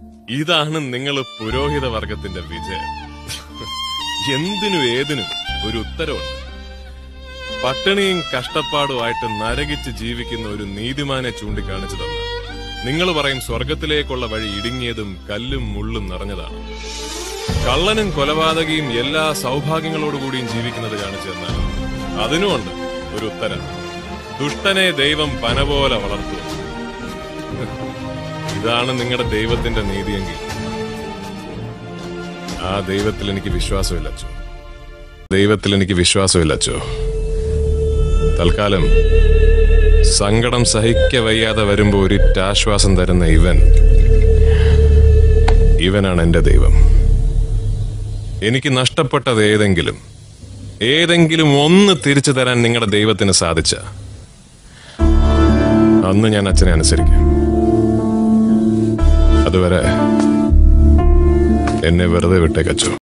ഇതാണ് നിങ്ങൾ പുരോഹിത വർഗത്തിന്റെ വിജയം എന്തിനും ഏതിനും ഒരു ഉത്തരവുണ്ട് പട്ടിണിയും കഷ്ടപ്പാടുമായിട്ട് നരകിച്ച് ജീവിക്കുന്ന ഒരു നീതിമാനെ ചൂണ്ടിക്കാണിച്ചു തന്ന നിങ്ങൾ പറയും സ്വർഗത്തിലേക്കുള്ള വഴി ഇടുങ്ങിയതും കല്ലും മുള്ളും നിറഞ്ഞതാണ് കള്ളനും കൊലപാതകയും എല്ലാ സൗഭാഗ്യങ്ങളോടുകൂടിയും ജീവിക്കുന്നത് കാണിച്ചു തന്നാൽ അതിനുമുണ്ട് ഒരു ഉത്തരം ദുഷ്ടനെ ദൈവം പന പോലെ വളർത്തും ഇതാണ് നിങ്ങളുടെ ദൈവത്തിന്റെ നീതിയെങ്കിൽ ആ ദൈവത്തിൽ എനിക്ക് വിശ്വാസമില്ല അച്ചോ ദൈവത്തിൽ എനിക്ക് വിശ്വാസമില്ല അച്ചോ തൽക്കാലം സങ്കടം സഹിക്ക വയ്യാതെ വരുമ്പോ ഒരിറ്റാശ്വാസം തരുന്ന ഇവൻ ഇവനാണ് എന്റെ ദൈവം എനിക്ക് നഷ്ടപ്പെട്ടത് ഏതെങ്കിലും ഏതെങ്കിലും ഒന്ന് തിരിച്ചു തരാൻ നിങ്ങളുടെ ദൈവത്തിന് സാധിച്ച അന്ന് ഞാൻ അച്ഛനെ അനുസരിക്കും അതുവരെ എന്നെ വെറുതെ വിട്ടേക്കച്ചോ